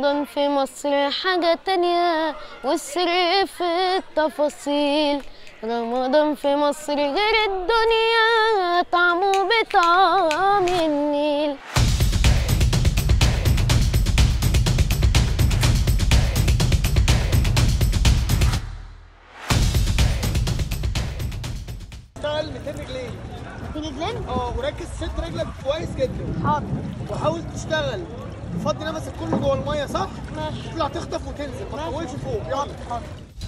رمضان في مصر حاجة تانية والسر في التفاصيل رمضان في مصر غير الدنيا طعمه بطعم النيل اشتغل 200 رجلين في رجلين؟ اه وركز ست رجلك كويس جدا حاضر وحاول تشتغل تفضي نفسك كله جوه الميه صح؟ ماشي تطلع تخطف وتنزل ما ماشي. تطولش فوق يلا حاضر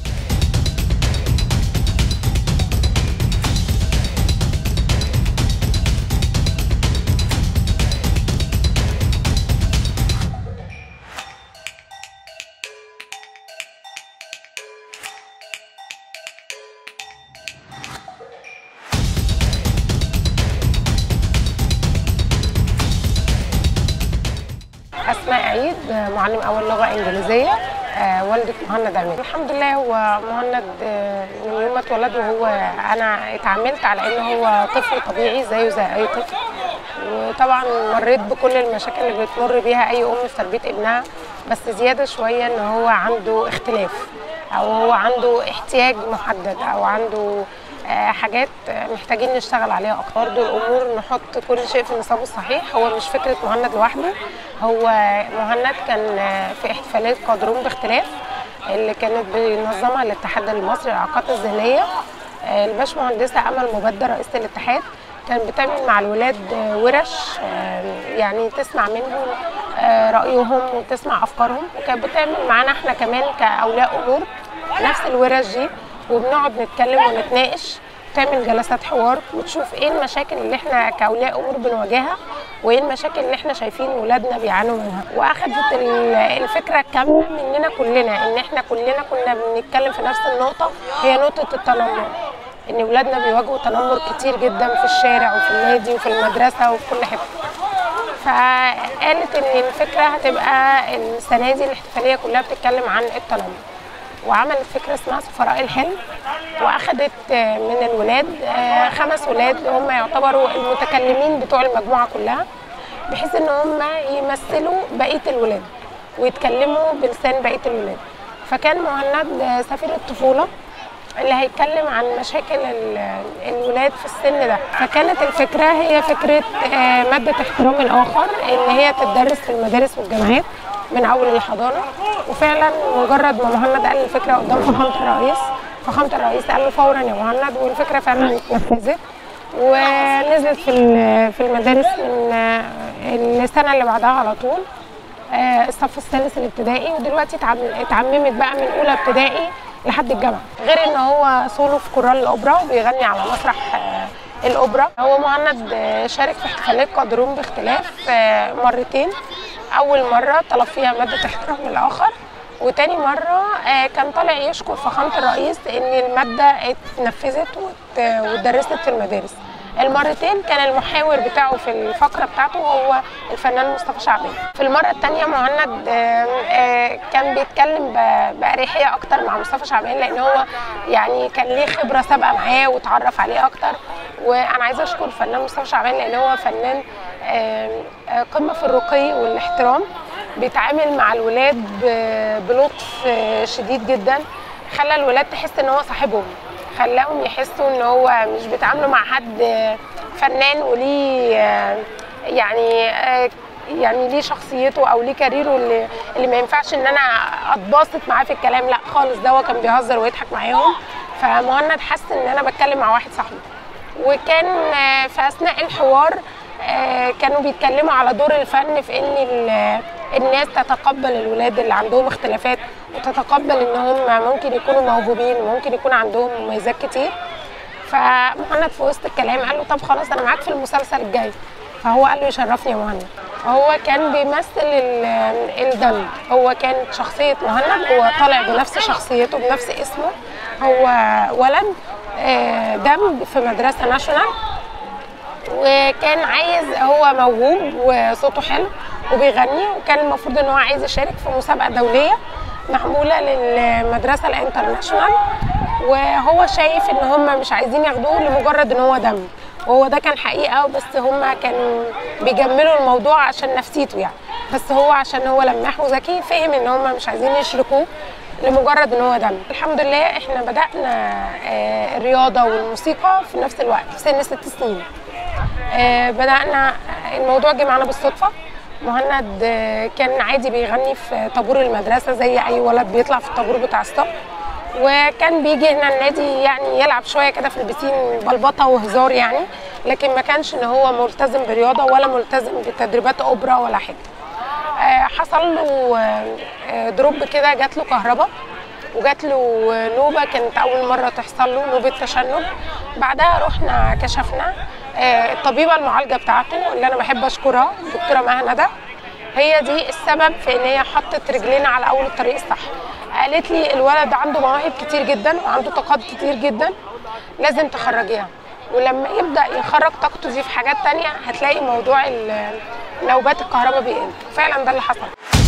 اسماء عيد معلم اول لغه انجليزيه آه، والده مهند عماد الحمد لله هو مهند آه، من يوم ما اتولد وهو انا اتعاملت على ان هو طفل طبيعي زيه زي اي طفل وطبعا مريت بكل المشاكل اللي بتمر بيها اي ام في تربيه ابنها بس زياده شويه ان هو عنده اختلاف او هو عنده احتياج محدد او عنده آه، حاجات آه، محتاجين نشتغل عليها اكتر برضه الامور نحط كل شيء في نصابه الصحيح هو مش فكره مهند لوحده هو مهند كان آه، في احتفاليه قادرون باختلاف اللي كانت بينظمها الاتحاد المصري للاعاقات الذهنيه آه، الباشمهندسه امل مبدر رئيسه الاتحاد كانت بتعمل مع الولاد آه، ورش آه، يعني تسمع منهم آه، رايهم وتسمع افكارهم وكانت بتعمل معانا احنا كمان كاولياء امور نفس الورش دي وبنقعد نتكلم ونتناقش تعمل جلسات حوار وتشوف ايه المشاكل اللي احنا كاولياء امور بنواجهها وايه المشاكل اللي احنا شايفين ولادنا بيعانوا منها واخدت ال- الفكره كامله مننا كلنا ان احنا كلنا كنا بنتكلم في نفس النقطه هي نقطه التنمر ان ولادنا بيواجهوا تنمر كتير جدا في الشارع وفي النادي وفي المدرسه وفي كل حته فقالت ان الفكره هتبقى السنه دي الاحتفاليه كلها بتتكلم عن التنمر وعملت فكره اسمها سفراء الحلم واخدت آه، من الولاد آه، خمس ولاد هم يعتبروا المتكلمين بتوع المجموعه كلها بحيث ان هم يمثلوا بقيه الولاد ويتكلموا بلسان بقيه الولاد فكان مهند آه، سفير الطفوله اللي هيتكلم عن مشاكل ال- الولاد في السن ده فكانت الفكرة هي فكرة آه، مادة احترام الآخر إن هي تدرس في المدارس والجامعات من أول الحضانة وفعلا مجرد ما مهند قال الفكرة قدام فخامة الرئيس فخامة الرئيس قال له فورا يا مهند والفكرة فعلا اتنفذت ونزلت في ال- في المدارس من آه، السنة اللي بعدها على طول آه، الصف الثالث الابتدائي ودلوقتي اتعم- اتعممت بقى من اولى ابتدائي لحد الجامعه غير ان هو سولو في كورال الاوبرا وبيغني على مسرح آه، الاوبرا هو مهند آه، شارك في احتفاليه قادرون باختلاف آه، مرتين اول مره طلب فيها ماده احترام الاخر وتاني مرة آه، كان طالع يشكر فخامة الرئيس إن المادة اتنفذت وات- واتدرست في المدارس. المرتين كان المحاور بتاعه في الفقرة بتاعته هو الفنان مصطفى شعبان. في المرة التانية مهند آه، آه، كان بيتكلم ب- بأريحية أكتر مع مصطفى شعبان لأن هو يعني كان ليه خبرة سابقة معاه وتعرف عليه أكتر وأنا عايزة أشكر الفنان مصطفى شعبان لأن هو فنان آه، آه، قمة في الرقي والاحترام بيتعامل مع الولاد ب- بلطف آه، شديد جدا خلى الولاد تحس ان هو صاحبهم خلاهم يحسوا ان هو مش بيتعاملوا مع حد آه، فنان وليه آه، يعني آه، يعني ليه شخصيته او ليه كاريره اللي, اللي ما ينفعش ان انا اتباسط معاه في الكلام لا خالص ده هو كان بيهزر ويضحك معاهم فمهند حس ان انا بتكلم مع واحد صاحبي وكان آه، في اثناء الحوار آه، كانوا بيتكلموا على دور الفن في ان ال- الناس تتقبل الولاد اللي عندهم اختلافات وتتقبل ان هم ممكن يكونوا موهوبين وممكن يكون عندهم مميزات كتير فمهند في وسط الكلام قال له طب خلاص انا معاك في المسلسل الجاي فهو قال له يشرفني يا مهند هو كان بيمثل ال- الدم هو كان شخصية مهند هو طالع بنفس شخصيته بنفس اسمه هو ولد آه، دم في مدرسة ناشونال وكان عايز هو موهوب وصوته حلو وبيغني وكان المفروض ان هو عايز يشارك في مسابقه دوليه معموله للمدرسه الانترناشونال وهو شايف ان هم مش عايزين ياخدوه لمجرد ان هو دم وهو ده كان حقيقه بس هم كانوا بيجملوا الموضوع عشان نفسيته يعني بس هو عشان هو لماح وذكي فهم ان هم مش عايزين يشركوه لمجرد ان هو دم الحمد لله احنا بدانا آه، الرياضه والموسيقى في نفس الوقت في سن ست سنين آه، بدانا الموضوع جه معانا بالصدفه مهند آه، كان عادي بيغني في طابور المدرسه زي اي ولد بيطلع في الطابور بتاع الصف وكان بيجي هنا النادي يعني يلعب شويه كده في البسين بلبطه وهزار يعني لكن ما كانش ان هو ملتزم برياضه ولا ملتزم بتدريبات اوبرا ولا حاجه آه، حصل له آه، آه، دروب كده جات له كهرباء وجات له نوبه كانت اول مره تحصل له نوبه تشنج بعدها رحنا كشفنا آه، الطبيبه المعالجه بتاعته اللي انا بحب اشكرها الدكتوره مها ندى هي دي السبب في ان هي حطت رجلينا على اول الطريق الصح قالت لي الولد عنده مواهب كتير جدا وعنده طاقات كتير جدا لازم تخرجيها ولما يبدا يخرج طاقته دي في حاجات تانية هتلاقي موضوع ال- نوبات الكهرباء بيقل فعلا ده اللي حصل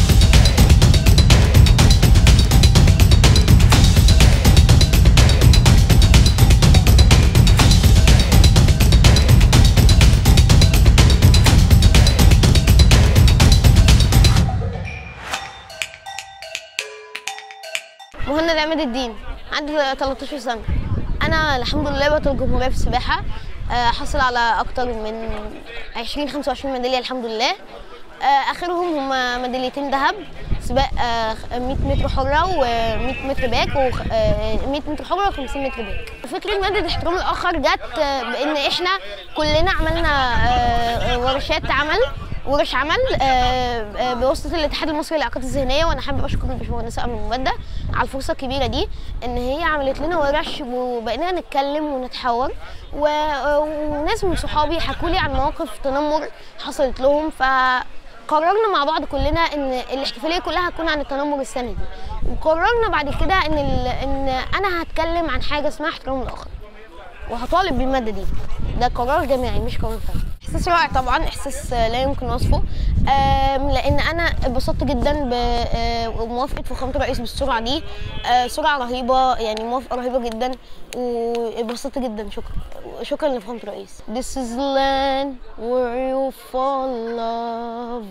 مهند عماد الدين عندي 13 سنة أنا الحمد لله بطل جمهورية في السباحة آه، حصل على أكتر من 20 25 ميدالية الحمد لله آه، آخرهم هما ميداليتين ذهب سباق آه، 100 متر حرة و100 متر باك و100 متر حرة و50 متر باك فكرة مادة احترام الآخر جت آه، بإن إحنا كلنا عملنا آه، آه، ورشات عمل ورش عمل آه، آه، بواسطه الاتحاد المصري للاعاقات الذهنيه وانا حابه اشكر الباشمهندسه امل مبدة على الفرصه الكبيره دي ان هي عملت لنا ورش وبقينا نتكلم ونتحاور و- آه، وناس من صحابي حكوا لي عن مواقف تنمر حصلت لهم فقررنا مع بعض كلنا ان الاحتفاليه كلها هتكون عن التنمر السنه دي وقررنا بعد كده ان ال- ان انا هتكلم عن حاجه اسمها احترام الاخر وهطالب بالماده دي ده قرار جماعي مش قرار فردي احساس رائع طبعا احساس آه، لا يمكن وصفه آم، لان انا اتبسطت جدا بموافقه فخامه الرئيس بالسرعه دي آه، سرعه رهيبه يعني موافقه رهيبه جدا واتبسطت جدا شكرا شكرا لفخامه الرئيس This is the land where you fall in love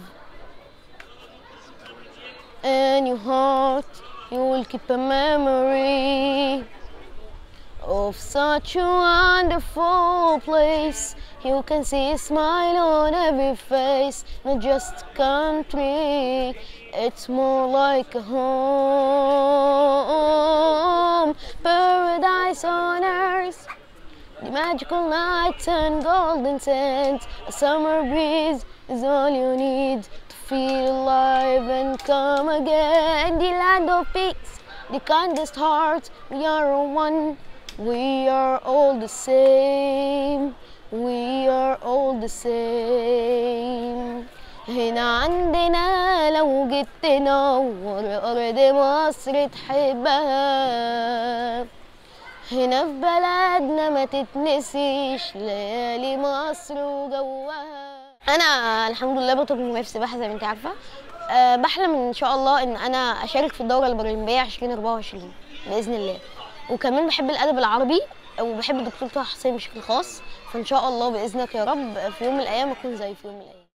and your heart you will keep a memory of such a wonderful place. You can see a smile on every face, not just a country. It's more like a home, paradise on earth. The magical nights and golden sands, a summer breeze is all you need to feel alive and come again. The land of peace, the kindest hearts, we are one. We are all the same. We are all the same. هنا عندنا لو جيت تنور أرض مصر تحبها هنا في بلدنا ما تتنسيش ليالي مصر وجوها انا الحمد لله بطل جمهوريه في السباحه زي ما انت عارفه أه بحلم ان شاء الله ان انا اشارك في الدوره الاولمبيه 2024 باذن الله وكمان بحب الادب العربي وبحب الدكتور طه حسين بشكل خاص فان شاء الله باذنك يا رب في يوم من الايام اكون زي في يوم من الايام